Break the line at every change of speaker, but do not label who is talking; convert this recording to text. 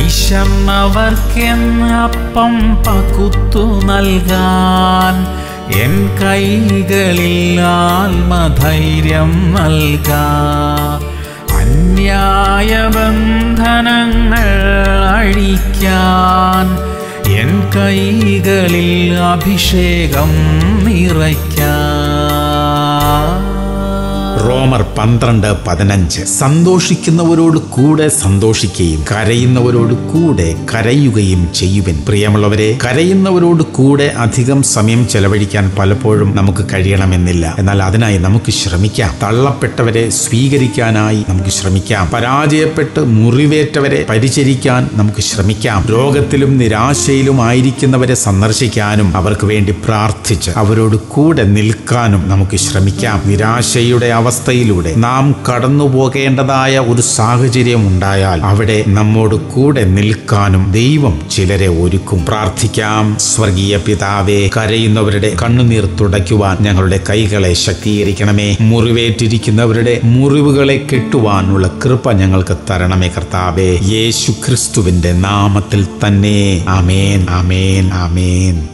വിശന്നവർക്കെന്ന് അപ്പം പകുത്തു നൽകാൻ എൻ കൈകളിൽ ആത്മധൈര്യം നൽകാ അന്യായ ബന്ധനങ്ങൾ അഴിക്കാൻ എൻ കൈകളിൽ അഭിഷേകം നിറയ്ക്കാൻ
റോമർ പന്ത്രണ്ട് പതിനഞ്ച് സന്തോഷിക്കുന്നവരോട് കൂടെ സന്തോഷിക്കുകയും കരയുന്നവരോട് കൂടെ കരയുകയും ചെയ്യുവിൻ പ്രിയമുള്ളവരെ കരയുന്നവരോട് കൂടെ അധികം സമയം ചെലവഴിക്കാൻ പലപ്പോഴും നമുക്ക് കഴിയണമെന്നില്ല എന്നാൽ അതിനായി നമുക്ക് ശ്രമിക്കാം തള്ളപ്പെട്ടവരെ സ്വീകരിക്കാനായി നമുക്ക് ശ്രമിക്കാം പരാജയപ്പെട്ട് മുറിവേറ്റവരെ പരിചരിക്കാൻ നമുക്ക് ശ്രമിക്കാം രോഗത്തിലും നിരാശയിലും ആയിരിക്കുന്നവരെ സന്ദർശിക്കാനും അവർക്ക് വേണ്ടി പ്രാർത്ഥിച്ച് അവരോട് കൂടെ നിൽക്കാനും നമുക്ക് ശ്രമിക്കാം നിരാശയുടെ അവസ്ഥയിലൂടെ നാം കടന്നു പോകേണ്ടതായ ഒരു സാഹചര്യം ഉണ്ടായാൽ അവിടെ നമ്മോട് കൂടെ നിൽക്കാനും ദൈവം ചിലരെ ഒരുക്കും പ്രാർത്ഥിക്കാം സ്വർഗീയ പിതാവേ കരയുന്നവരുടെ കണ്ണുനീർ തുടയ്ക്കുവാൻ ഞങ്ങളുടെ കൈകളെ ശക്തീകരിക്കണമേ മുറിവേറ്റിരിക്കുന്നവരുടെ മുറിവുകളെ കെട്ടുവാനുള്ള കൃപ ഞങ്ങൾക്ക് തരണമേ കർത്താവേ യേശു ക്രിസ്തുവിന്റെ നാമത്തിൽ തന്നെ ആമേൻ ആമേൻ ആമേൻ